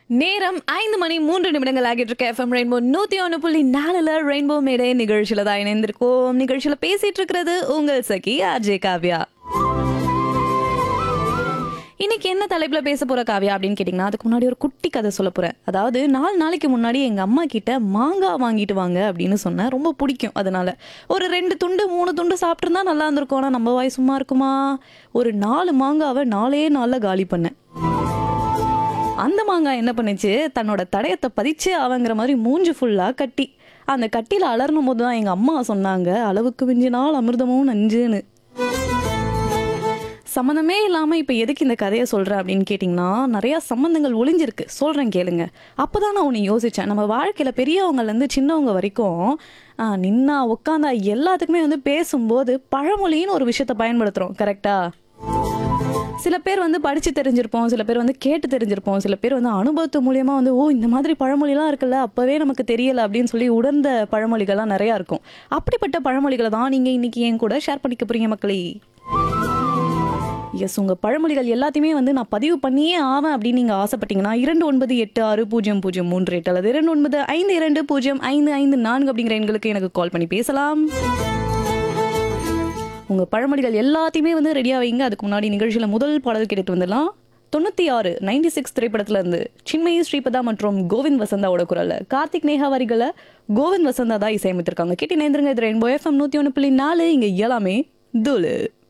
நேரம் ஐந்து மணி மூன்று நிமிடங்கள் ஆகிட்டு இருக்க எஃப்எம் ரெயின்போ நூத்தி ஒன்று புள்ளி நாலுல ரெயின்போ மேடே நிகழ்ச்சியில தான் இணைந்திருக்கோம் நிகழ்ச்சியில பேசிட்டு இருக்கிறது உங்கள் சகி அஜய் காவ்யா இன்னைக்கு என்ன தலைப்புல பேச போற காவியா அப்படின்னு கேட்டிங்கன்னா அதுக்கு முன்னாடி ஒரு குட்டி கதை சொல்ல போறேன் அதாவது நாலு நாளைக்கு முன்னாடி எங்க அம்மா கிட்ட மாங்காய் வாங்கிட்டு வாங்க அப்படின்னு சொன்னேன் ரொம்ப பிடிக்கும் அதனால ஒரு ரெண்டு துண்டு மூணு துண்டு சாப்பிட்டுருந்தா நல்லா இருந்திருக்கும் ஆனா நம்ம வாய் சும்மா இருக்குமா ஒரு நாலு மாங்காவை நாலே நாள்ல காலி பண்ணேன் அந்த மாங்காய் என்ன பண்ணுச்சு தன்னோட தடயத்தை பதிச்சு அவங்கிற மாதிரி மூஞ்சி ஃபுல்லா கட்டி அந்த கட்டியில அலறணும் போது தான் எங்க அம்மா சொன்னாங்க அளவுக்கு மிஞ்சினால் அமிர்தமும் நஞ்சுன்னு சம்மந்தமே இல்லாம இப்ப எதுக்கு இந்த கதையை சொல்றேன் அப்படின்னு கேட்டிங்கன்னா நிறைய சம்மந்தங்கள் ஒளிஞ்சிருக்கு சொல்றேன் கேளுங்க அப்பதான் நான் ஒன்று யோசிச்சேன் நம்ம வாழ்க்கையில பெரியவங்கல இருந்து சின்னவங்க வரைக்கும் ஆஹ், நின்னா உட்காந்தா எல்லாத்துக்குமே வந்து பேசும்போது பழமொழின்னு ஒரு விஷயத்த பயன்படுத்துறோம் கரெக்டா சில பேர் வந்து படிச்சு தெரிஞ்சிருப்போம் சில பேர் வந்து கேட்டு தெரிஞ்சிருப்போம் சில பேர் வந்து அனுபவத்து மூலியமா வந்து ஓ இந்த மாதிரி பழமொழிலாம் இருக்குல்ல அப்பவே நமக்கு தெரியல அப்படின்னு சொல்லி உணர்ந்த பழமொழிகள்லாம் நிறைய இருக்கும் அப்படிப்பட்ட பழமொழிகளை தான் நீங்க இன்னைக்கு என் கூட ஷேர் பண்ணிக்க போறீங்க மக்களே எஸ் உங்க பழமொழிகள் எல்லாத்தையுமே வந்து நான் பதிவு பண்ணியே ஆவேன் அப்படின்னு நீங்க ஆசைப்பட்டீங்கன்னா இரண்டு ஒன்பது எட்டு ஆறு பூஜ்ஜியம் பூஜ்ஜியம் மூன்று எட்டு அல்லது இரண்டு ஒன்பது ஐந்து இரண்டு பூஜ்ஜியம் ஐந்து ஐந்து நான்கு அப்படிங்கிற எண்களுக்கு எனக்கு கால் பண்ணி பேசலாம் உங்க பழமொழிகள் எல்லாத்தையுமே வந்து ரெடியா வைங்க அதுக்கு முன்னாடி நிகழ்ச்சியில முதல் பாடல் கேட்டுட்டு வந்துடலாம் தொண்ணூத்தி ஆறு நைன்டி சிக்ஸ் திரைப்படத்துல இருந்து சின்மயி ஸ்ரீபதா மற்றும் கோவிந்த் வசந்தாவோட குரல்ல கார்த்திக் நேஹா வரிகளை கோவிந்த் வசந்தா தான் இசையமைத்திருக்காங்க கேட்டு நேந்திரங்க இது ரெயின்போ எஃப்எம் நூத்தி ஒன்று புள்ளி நாலு இங்க எல்லாமே தூளு